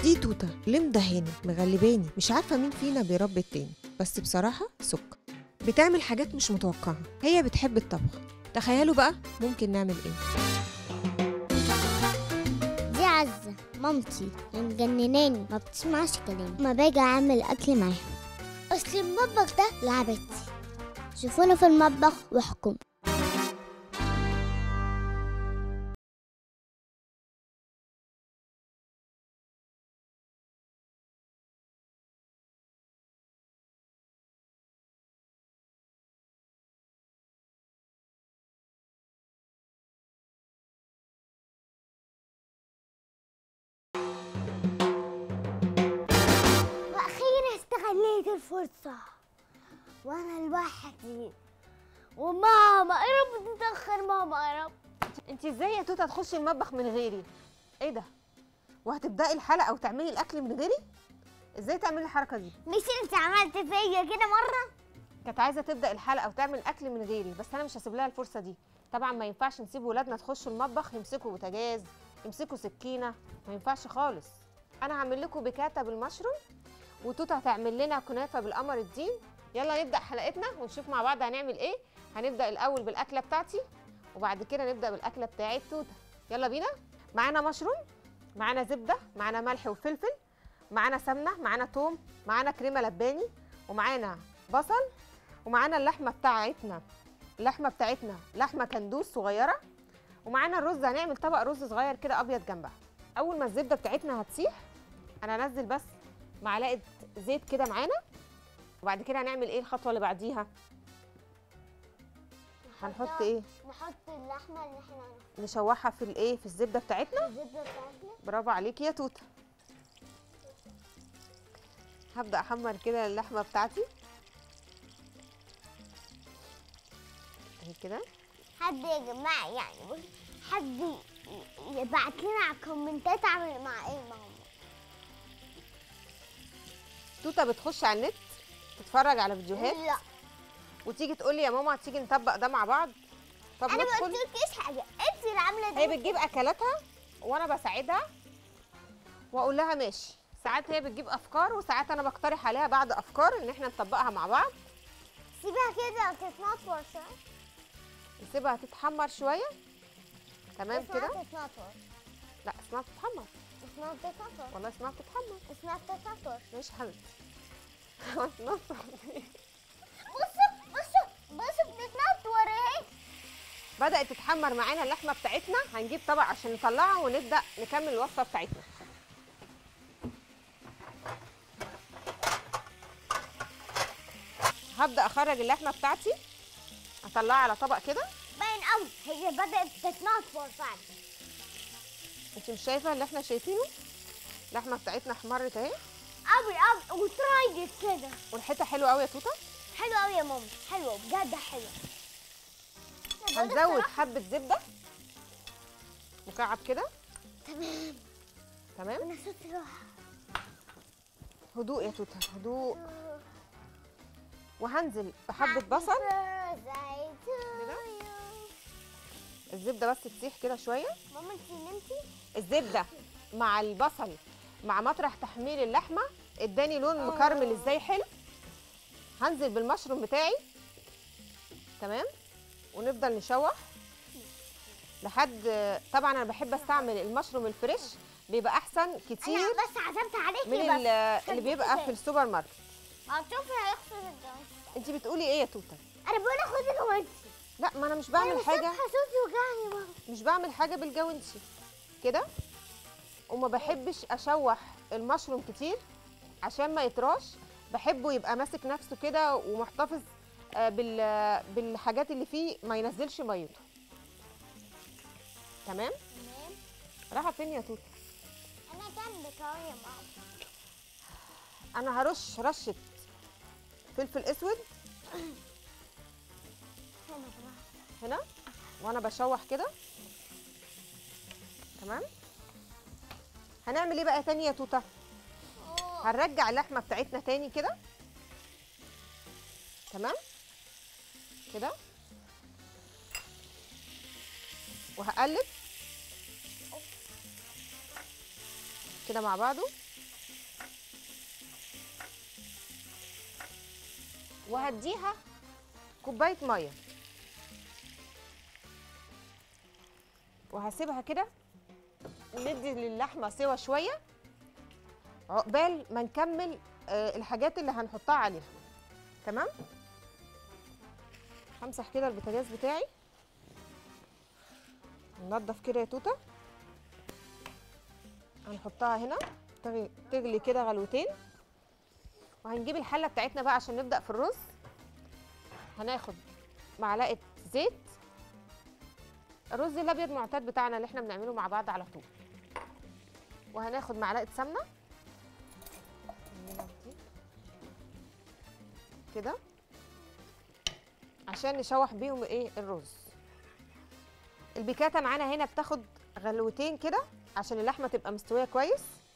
دي توتة اللي مدهاني مغلباني مش عارفة مين فينا بيربي التاني بس بصراحة سكر بتعمل حاجات مش متوقعة هي بتحب الطبخ تخيلوا بقى ممكن نعمل ايه دي عزة مامتي مجنناني ما بتسمعش كلامي ما باجي اعمل اكل معاها اصل المطبخ ده لعبتي شوفونا في المطبخ واحكم واخيرا استغليت الفرصة وانا لوحدي وماما يا رب تتاخر ماما يا رب انت ازاي يا توتة تخشي المطبخ من غيري ايه ده وهتبدأي الحلقة وتعملي الاكل من غيري ازاي تعملي الحركة دي مش انت عملت فيا كده مرة كانت عايزه تبدا الحلقه وتعمل اكل من غيري بس انا مش هسيب لها الفرصه دي طبعا ما ينفعش نسيب ولادنا تخشوا المطبخ يمسكوا بوتاجاز يمسكوا سكينه ما ينفعش خالص انا هعمل لكم بكاتا بالمشروم وتوته هتعمل لنا كنافه بالقمر الدين يلا نبدا حلقتنا ونشوف مع بعض هنعمل ايه هنبدا الاول بالاكله بتاعتي وبعد كده نبدا بالاكله بتاعت توته يلا بينا معانا مشروم معانا زبده معانا ملح وفلفل معانا سمنه معانا توم معانا كريمه لباني ومعانا بصل ومعانا اللحمه بتاعتنا اللحمه بتاعتنا لحمه كندوس صغيره ومعانا الرز هنعمل طبق رز صغير كده ابيض جنبها اول ما الزبده بتاعتنا هتسيح انا هنزل بس معلقه زيت كده معانا وبعد كده هنعمل ايه الخطوه اللي بعديها هنحط ايه نحط اللحمة اللي احنا نشوحها في الايه في الزبده بتاعتنا الزبدة بتاعتنا برافو عليكي يا توته هبدا احمر كده اللحمه بتاعتي اهي كده حد يا جماعة يعني بص حد ي- يبعت لنا على الكومنتات اعمل مع ايه ماما توته بتخش على النت تتفرج على فيديوهات لا وتيجي تقول لي يا ماما تيجي نطبق ده مع بعض طب انا ما ندخل قلتلكيش حاجة انت اللي عاملة هي دي بتجيب اكلاتها وانا بساعدها واقول لها ماشي ساعات هي بتجيب افكار وساعات انا بقترح عليها بعض افكار ان احنا نطبقها مع بعض سيبها كده تتنطور شوية نسيبها تتحمر شويه تمام اسمها كده تتنطور لا اسمها بتتحمر اسمها تتنطور والله اسمها بتتحمر اسمها تتنطور ماشي حبيبتي بصوا بصوا بصوا بتتنطور اهي بدات تتحمر معانا اللحمه بتاعتنا هنجيب طبق عشان نطلعها ونبدا نكمل الوصفه بتاعتنا هبدا اخرج اللحمه بتاعتي اطلعها على طبق كده باين قوي هي بدأت تتنطور فعلا انت مش شايفه اللي احنا شايفينه اللحمه بتاعتنا احمرت اهي قوي قوي وترايدت كده وريحتها حلوه قوي يا توته حلوة قوي يا ماما حلوة بجد حلوة هنزود حبه زبده مكعب كده تمام تمام انا صوتي راح هدوء يا توته هدوء وهنزل بحبه بصل كده. الزبده بس تسيح كده شويه ماما انت نمتي؟ الزبده مع البصل مع مطرح تحمير اللحمه اداني لون مكرمل ازاي حلو هنزل بالمشروم بتاعي تمام ونفضل نشوح لحد طبعا انا بحب استعمل المشروم الفريش بيبقى احسن كتير انا بس عزمت عليكي من بس ال- اللي بيبقى في السوبر ماركت هتشوفي هيخسر الجو انت بتقولي ايه يا توته انا بقول خدي جوانتي لا ما انا مش انا بعمل حاجه الصبح صوتي وجعني ماما مش بعمل حاجه بالجوانتي كده وما بحبش اشوح المشروم كتير عشان ما يطراش بحبه يبقى ماسك نفسه كده ومحتفظ آه، بال بالحاجات اللي فيه ما ينزلش ميته تمام تمام رايحه فين يا توته انا جنبك اهو يا ماما انا هرش رشه فلفل اسود هنا كمان هنا وانا بشوح كده تمام هنعمل ايه بقى تاني يا توته أوه. هنرجع اللحمه بتاعتنا تاني كده تمام كده وهقلب كده مع بعضه وهديها كوبايه ميه وهسيبها كده ندي للحمه سوا شويه عقبال ما نكمل آه، الحاجات اللي هنحطها عليها تمام همسح كده البوتاجاز بتاعي ننضف كده يا توته هنحطها هنا تغلي, تغلي كده غلوتين وهنجيب الحله بتاعتنا بقى عشان نبدا في الرز هناخد معلقه زيت الرز الابيض معتاد بتاعنا اللي احنا بنعمله مع بعض على طول وهناخد معلقه سمنه كده عشان نشوح بيهم ايه الرز البيكاتا معانا هنا بتاخد غلوتين كده عشان اللحمه تبقى مستويه كويس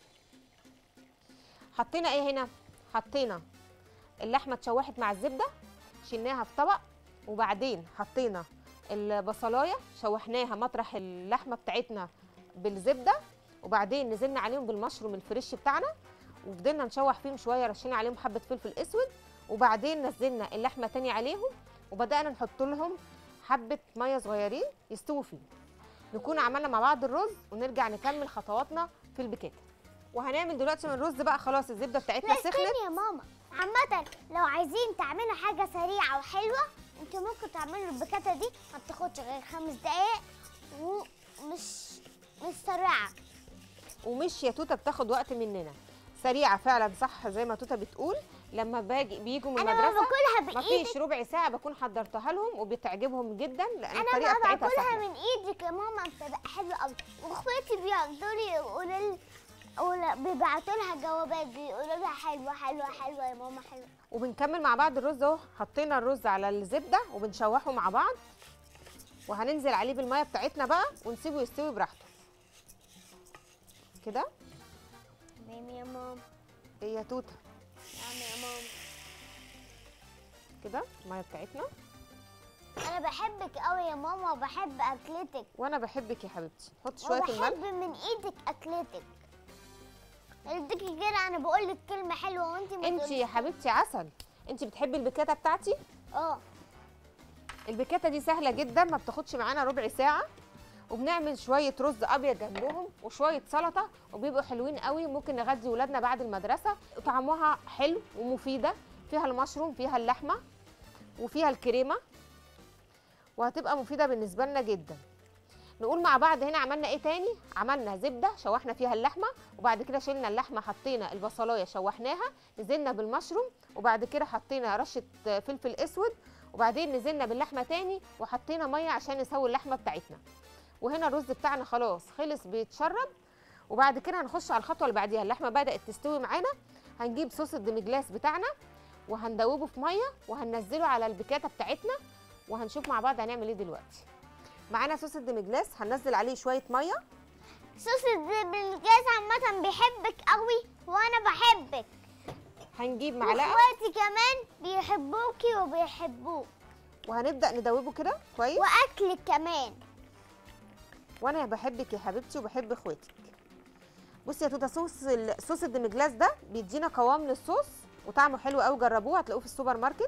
حطينا ايه هنا حطينا اللحمه اتشوحت مع الزبده شلناها في طبق وبعدين حطينا البصلايه شوحناها مطرح اللحمه بتاعتنا بالزبده وبعدين نزلنا عليهم بالمشروم الفريش بتاعنا وفضلنا نشوح فيهم شويه رشينا عليهم حبه فلفل اسود وبعدين نزلنا اللحمه تاني عليهم وبدانا نحط لهم حبه ميه صغيرين يستووا فيه نكون عملنا مع بعض الرز ونرجع نكمل خطواتنا في البيكاتا وهنعمل دلوقتي من الرز بقى خلاص الزبده بتاعتنا لا سخنت استني يا ماما عامة لو عايزين تعملوا حاجة سريعة وحلوة انتوا ممكن تعملوا البكاتة دي ما بتاخدش غير خمس دقايق ومش مش سريعة ومش يا توته بتاخد وقت مننا سريعه فعلا صح زي ما توته بتقول لما باجي بيجوا من انا ما المدرسه باكلها بايدي مفيش ربع ساعه بكون حضرتها لهم وبتعجبهم جدا لان انا الطريقه ما بتاعتها باكلها سهله من ايدك يا ماما بتبقى حلوة قوي واخواتي بيقعدوا لي يقولوا لي ولا- بيبعتوا لها جوابات بيقولوا لها حلوة حلوة حلوة يا ماما حلوة وبنكمل مع بعض الرز اهو حطينا الرز على الزبده وبنشوحه مع بعض وهننزل عليه بالميه بتاعتنا بقى ونسيبه يستوي براحته كده تمام يا ماما ايه يا توته نعم يا ماما كده الميه بتاعتنا انا بحبك قوي يا ماما وبحب اكلتك وانا بحبك يا حبيبتي حط شويه الملح وبحب من ايدك اكلتك اديكي كده انا بقول لك كلمه حلوه وانت ما انت تقولي- يا حبيبتي عسل انت بتحبي البكاته بتاعتي اه البكاته دي سهله جدا ما بتاخدش معانا ربع ساعه وبنعمل شويه رز ابيض جنبهم وشويه سلطه وبيبقوا حلوين قوي ممكن نغذي ولادنا بعد المدرسه طعمها حلو ومفيده فيها المشروم فيها اللحمه وفيها الكريمه وهتبقى مفيده بالنسبه لنا جدا نقول مع بعض هنا عملنا ايه تاني عملنا زبده شوحنا فيها اللحمه وبعد كده شلنا اللحمه حطينا البصلايه شوحناها نزلنا بالمشروم وبعد كده حطينا رشه فلفل اسود وبعدين نزلنا باللحمه تاني وحطينا ميه عشان نسوي اللحمه بتاعتنا وهنا الرز بتاعنا خلاص خلص بيتشرب وبعد كده هنخش على الخطوه اللي بعديها اللحمه بدات تستوي معانا هنجيب صوص الدمجلاس بتاعنا وهندوبه في ميه وهننزله على البكاته بتاعتنا وهنشوف مع بعض هنعمل ايه دلوقتي معانا صوص الدمجلاس هننزل عليه شويه ميه صوص بالجاز عامه بيحبك قوي وانا بحبك هنجيب معلقه واخواتي كمان بيحبوكي وبيحبوك وهنبدا ندوبه كده كويس واكلك كمان وانا بحبك يا حبيبتي وبحب اخواتك بصي يا توته صوص ال- صوص الدمجلاس ده بيدينا قوام للصوص وطعمه حلو قوي جربوه هتلاقوه في السوبر ماركت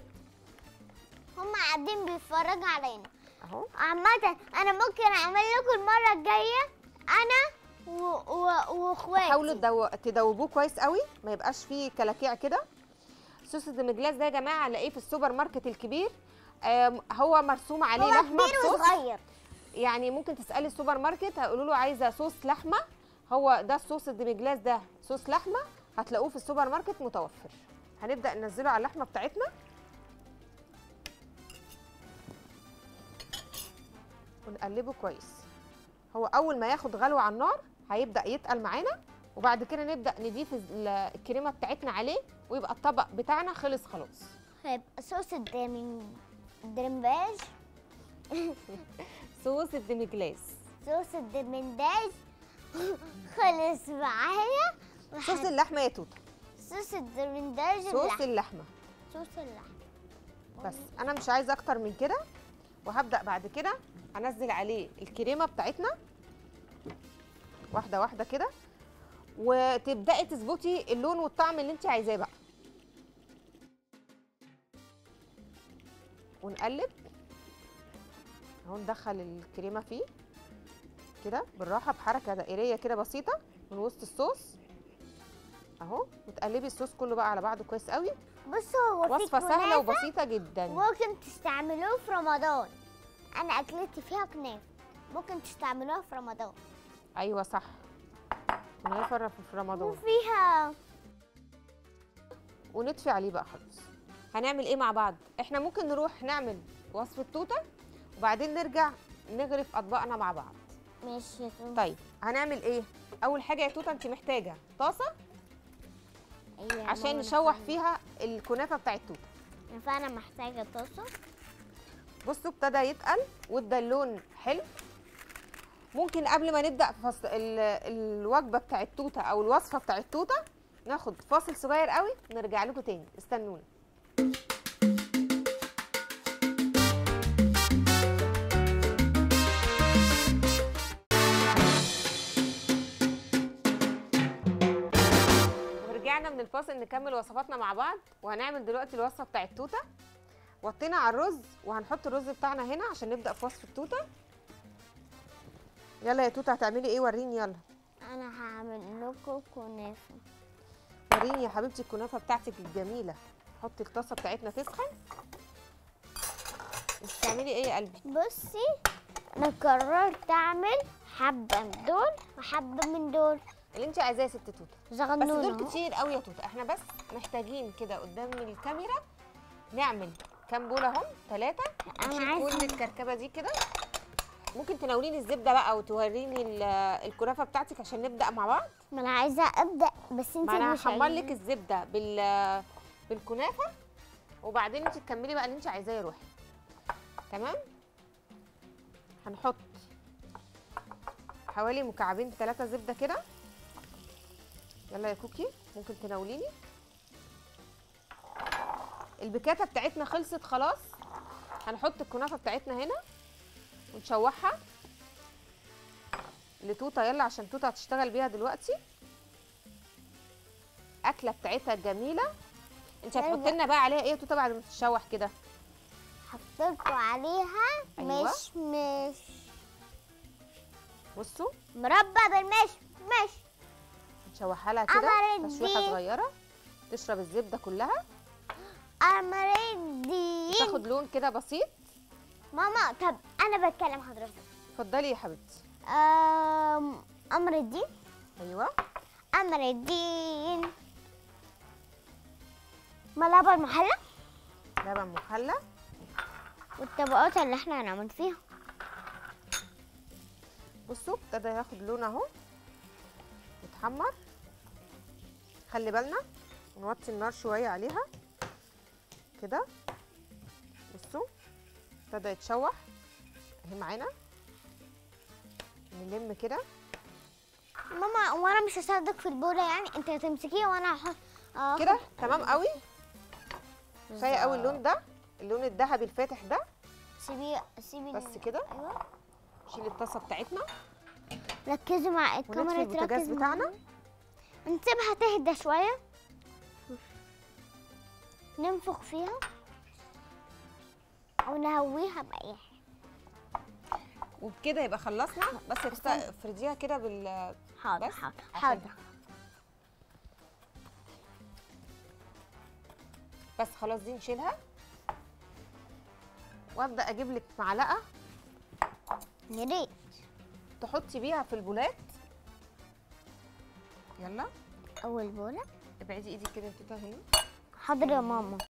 هم قاعدين بيتفرجوا علينا اهو عامة أنا ممكن أعمل لكم المرة الجاية أنا و... و... وإخواتي حاولوا تدو... تدوبوه كويس قوي ما يبقاش فيه كلاكيع كده صوص الدمجلاس ده يا جماعه هنلاقيه في السوبر ماركت الكبير آم، هو مرسوم عليه هو لحمه كبير بصوص وصغير يعني ممكن تسالي السوبر ماركت هيقولوا له عايزه صوص لحمه هو ده الصوص الدمجلاس ده صوص لحمه هتلاقوه في السوبر ماركت متوفر هنبدا ننزله على اللحمه بتاعتنا ونقلبه كويس هو اول ما ياخد غلوه على النار هيبدا يتقل معانا وبعد كده نبدا نضيف ال- الكريمه بتاعتنا عليه ويبقى الطبق بتاعنا خلص خلاص هيبقى صوص الدرمين الدرمباج صوص الدمجلاس صوص الدمنداج خلص معايا صوص اللحمه يا توته صوص الدمنداج صوص اللحم. اللحمه صوص اللحم بس انا مش عايزه اكتر من كده وهبدا بعد كده انزل عليه الكريمه بتاعتنا واحده واحده كده وتبداي تظبطي اللون والطعم اللي انت عايزاه بقى ونقلب اهو ندخل الكريمه فيه كده بالراحه بحركه دائريه كده بسيطه من وسط الصوص اهو وتقلبي الصوص كله بقى على بعضه كويس قوي بصوا هو في وصفه سهله كنافة وبسيطه جدا ممكن تستعملوه في رمضان انا اكلتي فيها كنافه ممكن تستعملوها في رمضان ايوه صح كنافه في رمضان وفيها ونطفي عليه بقى خلاص هنعمل ايه مع بعض احنا ممكن نروح نعمل وصفه توته وبعدين نرجع نغرف اطباقنا مع بعض ماشي يا توت. طيب هنعمل ايه اول حاجه يا توته انت محتاجه طاسه أيوة يا عشان ماما، أنا نشوح فاهمة. فيها الكنافه بتاعت توته انا فعلا محتاجه طاسه بصوا ابتدى يتقل وادى اللون حلو ممكن قبل ما نبدا فص... ال... الوجبه بتاعت توته او الوصفه بتاعت توته ناخد فاصل صغير قوي ونرجع لكم تاني استنونا ورجعنا من الفاصل نكمل وصفاتنا مع بعض وهنعمل دلوقتي الوصفه بتاعت توته وطينا على الرز وهنحط الرز بتاعنا هنا عشان نبدا في وصفه توته يلا يا توته هتعملي ايه وريني يلا انا هعمل لكم كنافه وريني يا حبيبتي الكنافه بتاعتك الجميله حطي الطاسه بتاعتنا تسخن انت بتعملي ايه يا قلبي بصي انا قررت اعمل حبه من دول وحبه من دول اللي انت عايزاه يا ست توته بس زغنونه دول كتير قوي يا توته احنا بس محتاجين كده قدام الكاميرا نعمل كام بوله اهم ثلاثه انا نشيل عايزه كل الكركبه دي كده ممكن تناوليني الزبده بقى وتوريني ال- الكنافه بتاعتك عشان نبدا مع بعض ما انا عايزه ابدا بس انت ما انا مش هحمر عايزة. لك الزبده بال بالكنافه وبعدين انت تكملي بقى اللي انت عايزاه يا روحي تمام هنحط حوالي مكعبين ثلاثه زبده كده يلا يا كوكي ممكن تناوليني البكاته بتاعتنا خلصت خلاص هنحط الكنافه بتاعتنا هنا ونشوحها لتوته يلا عشان توته هتشتغل بيها دلوقتي اكله بتاعتها جميله انت أيوة. هتحط لنا بقى عليها ايه يا توته بعد ما تتشوح كده حطيتوا عليها أيوة. مش مش بصوا مربى بالمش مش نشوحها لها كده قمر تشويحه الدين. صغيره تشرب الزبده كلها أمريدين تاخد لون كده بسيط ماما طب أنا بتكلم حضرتك اتفضلي يا حبيبتي أم... أمر الدين ايوه أمر الدين ملابة المحلة لبن محلى والطبقات اللي احنا هنعمل فيها بصوا ابتدى ياخد لون اهو يتحمر خلي بالنا نوطي النار شويه عليها كده بصوا ابتدى يتشوح اهي معانا نلم كده ماما وانا مش هساعدك في البولة يعني انت هتمسكيه وانا هحط آه، كده تمام قوي كفايه قوي اللون ده اللون الذهبي الفاتح ده سيبي سيبي بس ال- كده ايوه شيل الطاسه بتاعتنا ركزوا مع ونطفي الكاميرا البوتاجاز تركز بتاعنا معانا. نسيبها تهدى شوية ننفخ فيها أو نهويها بأي حاجة وبكده يبقى خلصنا بس يا تتا افرديها كده بال حاضر بس حاضر عشان- حاضر بس خلاص دي نشيلها وابدا اجيب لك معلقه يا ريت تحطي بيها في البولات يلا أول بولة ابعدي ايدك كده يا توته هنا حاضر يا ماما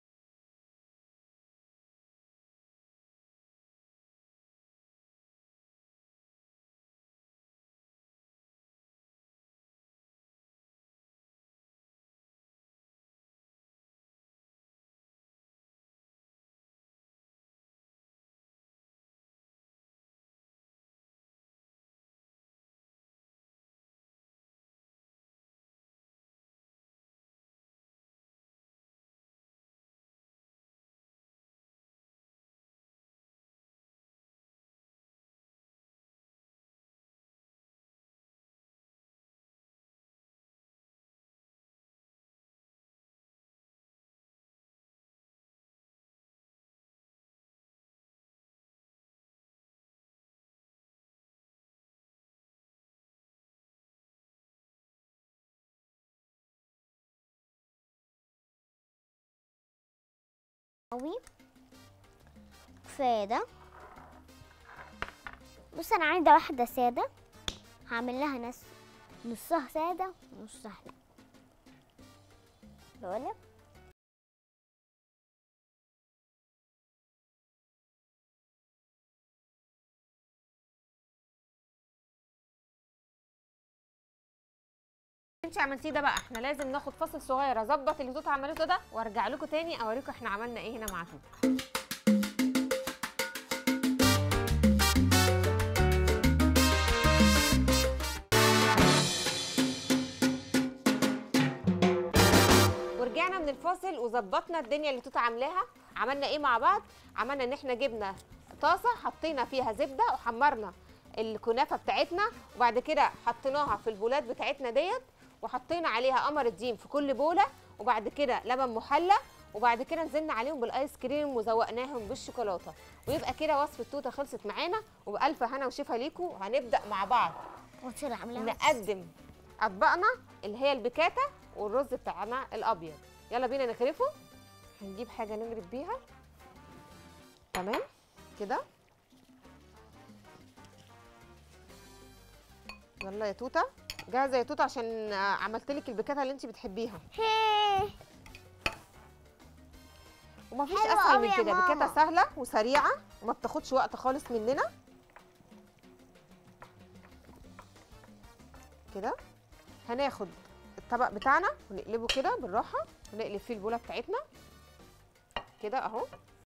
قوي كفايه ده بص انا عايزه واحده ساده هعمل لها نص نصها ساده ونصها لا بقولك انت عملتيه ده بقى احنا لازم ناخد فاصل صغير اظبط اللي توته عملته ده وارجع لكم تاني اوريكم احنا عملنا ايه هنا مع توته ورجعنا من الفاصل وظبطنا الدنيا اللي توته عاملاها عملنا ايه مع بعض عملنا ان احنا جبنا طاسه حطينا فيها زبده وحمرنا الكنافه بتاعتنا وبعد كده حطيناها في البولات بتاعتنا ديت وحطينا عليها قمر الدين في كل بوله وبعد كده لبن محلى وبعد كده نزلنا عليهم بالايس كريم وزوقناهم بالشوكولاته ويبقى كده وصفه توته خلصت معانا وبالف هنا وشفا ليكم هنبدا مع بعض وتصير عاملاها نقدم اطباقنا اللي هي البكاته والرز بتاعنا الابيض يلا بينا نغرفه هنجيب حاجه نغرف بيها تمام كده يلا يا توته جاهزه يا توته عشان عملت لك البكاته اللي انت بتحبيها هي ومفيش حلوة اسهل أوي من يا كده ماما. بكاته سهله وسريعه وما بتاخدش وقت خالص مننا كده هناخد الطبق بتاعنا ونقلبه كده بالراحه ونقلب فيه البوله بتاعتنا كده اهو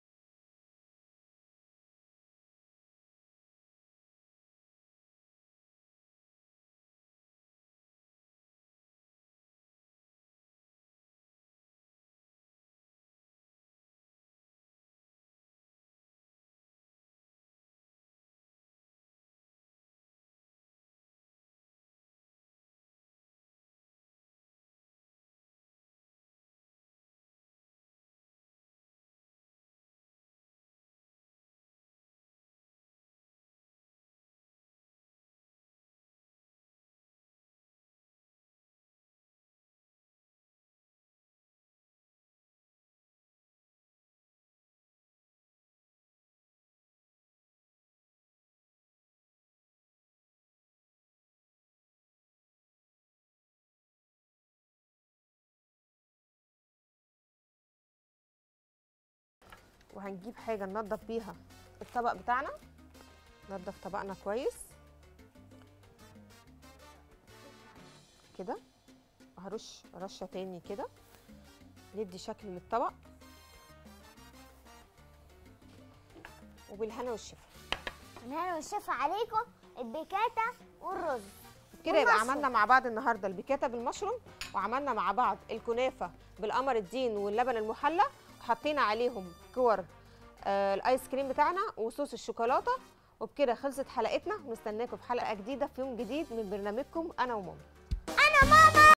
وهنجيب حاجه ننضف بيها الطبق بتاعنا ننضف طبقنا كويس كده هرش رشه تاني كده ندي شكل للطبق وبالهنا والشفا انا والشفا عليكم البيكاتا والرز كده يبقى والمشروم. عملنا مع بعض النهارده البيكاتا بالمشروم وعملنا مع بعض الكنافه بالقمر الدين واللبن المحلى وحطينا عليهم كور آه الايس كريم بتاعنا وصوص الشوكولاته وبكده خلصت حلقتنا ونستناكم في حلقه جديده في يوم جديد من برنامجكم انا وماما انا ماما